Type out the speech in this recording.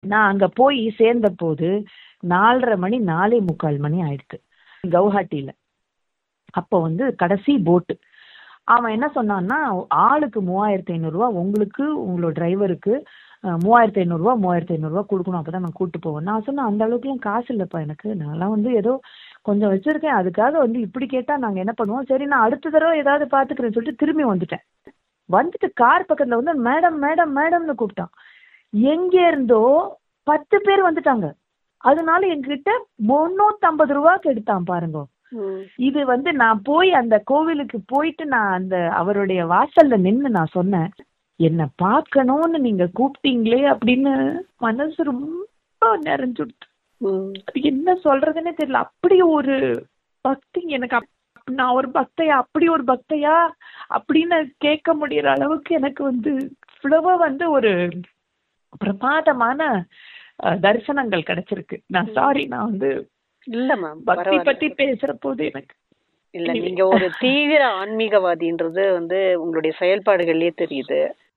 நான் அங்க போய் சேர்ந்த போது நாலரை மணி நாலே முக்கால் மணி ஆயிடுது கவுஹாட்டில அப்போ வந்து கடைசி போட்டு அவன் என்ன சொன்னான்னா ஆளுக்கு மூவாயிரத்தி ஐநூறுரூவா உங்களுக்கு உங்களோட டிரைவருக்கு மூவாயிரத்தி ஐநூறுரூவா மூவாயிரத்தி ஐநூறுரூவா கொடுக்கணும் அப்பதான் நான் கூட்டு போவேன் நான் சொன்னேன் அந்த அளவுக்குலாம் காசு இல்லைப்பா எனக்கு நான்லாம் வந்து ஏதோ கொஞ்சம் வச்சிருக்கேன் அதுக்காக வந்து இப்படி கேட்டா நாங்க என்ன பண்ணுவோம் சரி நான் அடுத்த தடவை ஏதாவது பாத்துக்கிறேன்னு சொல்லிட்டு திரும்பி வந்துட்டேன் வந்துட்டு கார் பக்கத்துல வந்து மேடம் மேடம் மேடம்னு கூப்பிட்டான் எங்க இருந்தோ பத்து பேர் வந்துட்டாங்க அதனால என்கிட்ட முன்னூத்தம்பது ரூபாய்க்கு எடுத்தான் பாருங்க ம். இது வந்து நான் போய் அந்த கோவிலுக்கு போயிட்டு நான் அந்த அவருடைய வாசல்ல நின்னு நான் சொன்னேன் என்ன பார்க்கணும்னு நீங்க கூப்பிட்டீங்களே அப்படின்னு மனசு ரொம்ப நிறைஞ்சுடுத்து ம். அது என்ன சொல்றதுன்னே தெரியல அப்படி ஒரு பக்தி எனக்கு அப்- நான் ஒரு பக்தையா அப்படி ஒரு பக்தையா அப்படின்னு கேட்க முடியற அளவுக்கு எனக்கு வந்து இவ்வளவு வந்து ஒரு பிரமாதமான அஹ், தரிசனங்கள் கிடைச்சிருக்கு நான் சாரி நான் வந்து இல்ல மேம் பக்தி பத்தி பேசுற போது எனக்கு இல்ல நீங்க ஒரு தீவிர ஆன்மீகவாதின்றது வந்து உங்களுடைய செயல்பாடுகள்லயே தெரியுது